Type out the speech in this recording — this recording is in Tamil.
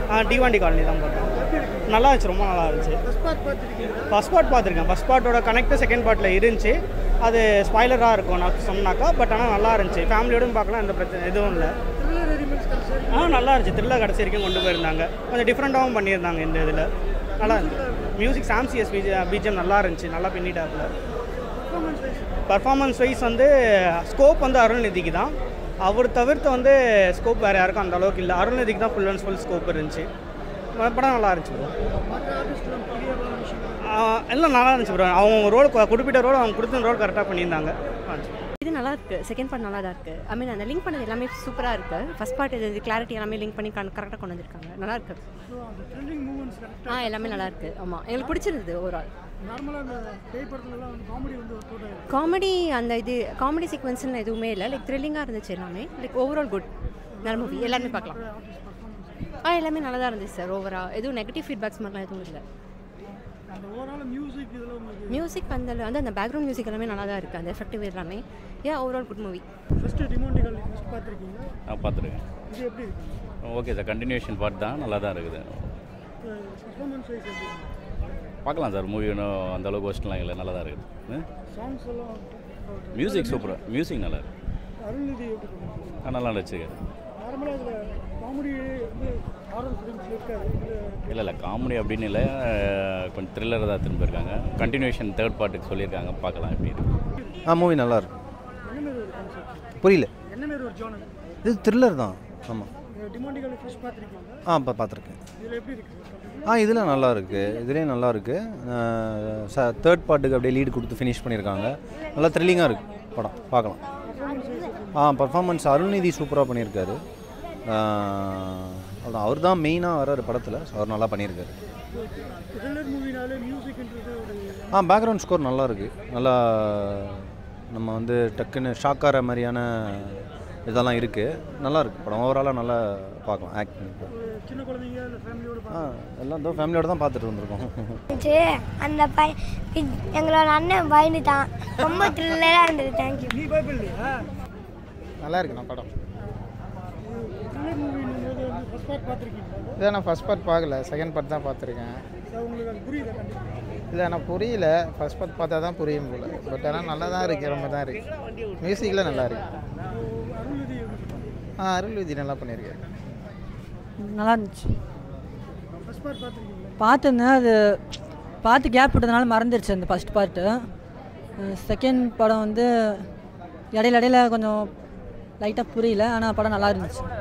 டிவாண்டி காலனி தான் பார்த்தோம் நல்லா இருந்துச்சு ரொம்ப நல்லா இருந்துச்சு ஃபஸ்ட் பார்ட் பார்த்துருக்கீங்களா ஃபஸ்ட் பார்ட் பார்த்துருக்கேன் ஃபஸ்ட் பார்ட்டோட கனெக்ட் செகண்ட் பார்ட்டில் இருந்துச்சு அது ஸ்பாய்லராக இருக்கும் நான் சொன்னாக்கா பட் ஆனால் நல்லா இருந்துச்சு ஃபேமிலியோடும் பார்க்கலாம் எந்த பிரச்சனை எதுவும் இல்லை த்ரில்லர் எலிமெண்ட்ஸ் கடைசி ஆ நல்லா இருந்துச்சு த்ரில்லர் கடைசி வரைக்கும் கொண்டு போயிருந்தாங்க கொஞ்சம் டிஃப்ரெண்ட்டாகவும் பண்ணியிருந்தாங்க இந்த இதில் நல்லா இருந்துச்சு மியூசிக் சாம்சிஎஸ் பிஜிஎம் பிஜிஎம் நல்லா இருந்துச்சு நல்லா பின்னிட்டாப்புல பர்ஃபார்மன்ஸ் வைஸ் பர்ஃபார்மன்ஸ் வைஸ் வந்து ஸ்கோப் வந்து அருள்நிதிக்கு தான் அவர் தவிர்த்து வந்து ஸ்கோப் வேறு யாருக்கும் அந்த அளவுக்கு இல்லை அருள்நிதிக்கு தான் ஃபுல் அண்ட் ஃபுல் ஸ்கோப் இருந்துச்சு படம் நல்லா இருந்துச்சு ப்ரோ மற்ற ஆர்டிஸ்ட்லாம் பெரிய விஷயம் எல்லாம் நல்லா இருந்துச்சு ப்ரோ அவங்க ரோல் குறிப்பிட்ட ரோல் அவங்க கொடுத்த ரோல் கரெக்டாக பண்ணியிருந்தாங்க நல்லா இருந்துச்சு. இது நல்லா இருக்கு செகண்ட் பார்ட் நல்லா தான் இருக்கு ஐ மீன் அந்த லிங்க் பண்ணது எல்லாமே சூப்பராக இருக்கு ஃபர்ஸ்ட் பார்ட் இது கிளாரிட்டி எல்லாமே லிங்க் பண்ணி கரெக்டாக கொண்டு வந்திருக்காங்க நல்லா இருக்கு ஸோ அந்த த்ரில்லிங் மூமெண்ட்ஸ் கரெக்டாக ஆ எல்லாமே நல்லா இருக்கு ஆமாம் எங்களுக்கு பிடிச்சிருந்தது ஓவரால் நார்மலாக அந்த பேய் படத்துலலாம் வந்து காமெடி வந்து ஒர்க் அவுட் ஆகிருக்கு காமெடி அந்த இது காமெடி சீக்வன்ஸ்னு எதுவுமே இல்லை லைக் த்ரில்லிங்காக இருந்துச்சு எல்லாமே லைக் ஓவரால் குட் நல்ல மூவி எல்லாமே பார்க்கலாம் ஆர்டிஸ்ட் பர்ஃபார்மன்ஸ் ஆ எல்லாமே நல்லா தான் இருந்துச்சு சார் ஓவரால் எதுவும் நெகட்டிவ் ஃபீட்பேக்ஸ் மாதிரிலாம் எதுவும் இல்லை அந்த ஓவரால் மியூசிக் இதில் உங்களுக்கு மியூசிக் அந்த வந்து அந்த பேக்ரவுண்ட் மியூசிக் எல்லாமே நல்லா தான் இருக்குது அந்த எஃபெக்டிவ் எல்லாமே ஏன் overall good movie first Demonte Colony first பார்த்துருக்கீங்க நான் பார்த்துருக்கேன் இது எப்படி இருக்கு ஓகே சார் கண்டினியூஷன் பார்ட் தான் நல்லா தான் இருக்குது பர்ஃபார்மன்ஸ் வைஸ் எப்படி இருக்கு பார்க்கலாம் சார் மூவி ஒன்றும் அந்த அளவுக்கு ஒஸ்ட்லாம் இல்லை நல்லா தான் இருக்குது சாங்ஸ் எல்லாம் மியூசிக் சூப்பராக மியூசிக் நல்லா இருக்கு அருள்நிதி எப்படி பண்ணுறாங்க ஆ, நல்லா நடிச்சிருக்காரு நார்மலாக இதில் காமெடி வந்து ஹாரர் ஃபிலிம்ஸ் இருக்காது இது இல்லை இல்லை காமெடி அப்படின்னு இல்லை அஹ், கொஞ்சம் த்ரில்லர் தான் திரும்ப இருக்காங்க கண்டினியூஷன் தேர்ட் பார்ட்டுக்கு சொல்லியிருக்காங்க பார்க்கலாம் எப்படி இருக்கு ஆ மூவி நல்லா இருக்கு என்ன மாதிரி ஒரு கான்செப்ட் புரியல என்ன மாதிரி ஒரு ஜோனர் இது த்ரில்லர் தான் ஆமாம் டிமாண்டி காலி ஃபஸ்ட் பார்த்துருக்கீங்க ஆ இப்போ பார்த்துருக்கேன் இதில் எப்படி இருக்கு ஆ இதில் நல்லா இருக்குது இதுலேயும் நல்லா இருக்குது ச தேர்ட் பார்ட்டுக்கு அப்படியே லீடு கொடுத்து ஃபினிஷ் பண்ணியிருக்காங்க நல்லா த்ரில்லிங்காக இருக்குது படம் பார்க்கலாம் ஆ பர்ஃபார்மன்ஸ் அருள்நிதி சூப்பராக பண்ணியிருக்காரு அதான் அவர் தான் மெயினாக வர்றாரு படத்தில் ஸோ அவர் நல்லா பண்ணியிருக்காரு த்ரில்லர் மூவினாலே மியூசிக்ன்றது ஒரு ஆ பேக்ரவுண்ட் ஸ்கோர் நல்லா இருக்குது நல்லா நம்ம வந்து டக்குன்னு ஷாக்கார மாதிரியான இதெல்லாம் இருக்குது நல்லா இருக்குது படம் ஓவராலாக நல்லா பார்க்கலாம் ஆக்ட் பண்ணி ஒரு சின்ன குழந்தைங்க இல்லை ஃபேமிலியோட ஆ எல்லாம் இதோ ஃபேமிலியோட தான் பார்த்துட்டு வந்திருக்கோம் இருந்துச்சு அந்த பை இ- எங்களோட அண்ணன் பயந்துட்டான் ரொம்ப த்ரில்லராக இருந்தது தேங்க்யூ நீ பயப்படலையா நல்லா இருக்குண்ணா படம் த்ரில்லர் மூவின்னும் போது வந்து ஃபஸ்ட் பார்ட் பார்த்துருக்கீங்களா இதை நான் ஃபஸ்ட் பார்ட் பார்க்கல செகண்ட் பார்ட் தான் பார்த்துருக்கேன் அது உங்களுக்கு அது புரியுதா கண்டிப்பாக இல்லை நான் புரியல ஃபஸ்ட் பார்ட் பார்த்தா தான் புரியும் போல பட் ஆனால் நல்லா தான் இருக்குது ரொம்ப தான் இருக்குது மியூசிக்கில் நல்லா இருக்கு அருள்நிதி எப்படி பண்ணுறாங்க ஆ அருள்விதி நல்லா பண்ணியிருக்காரு நல்லா இருந்துச்சு ஃபஸ்ட் பார்ட் பார்த்துருக்கீங்களா பார்த்துருந்தேன் அது பார்த்து கேப் விட்டதுனால மறந்துடுச்சு அந்த ஃபஸ்ட் பார்ட்டு செகண்ட் படம் வந்து இடையில இடையில கொஞ்சம் லைட்டாக புரியல ஆனால் படம் நல்லா இருந்துச்சு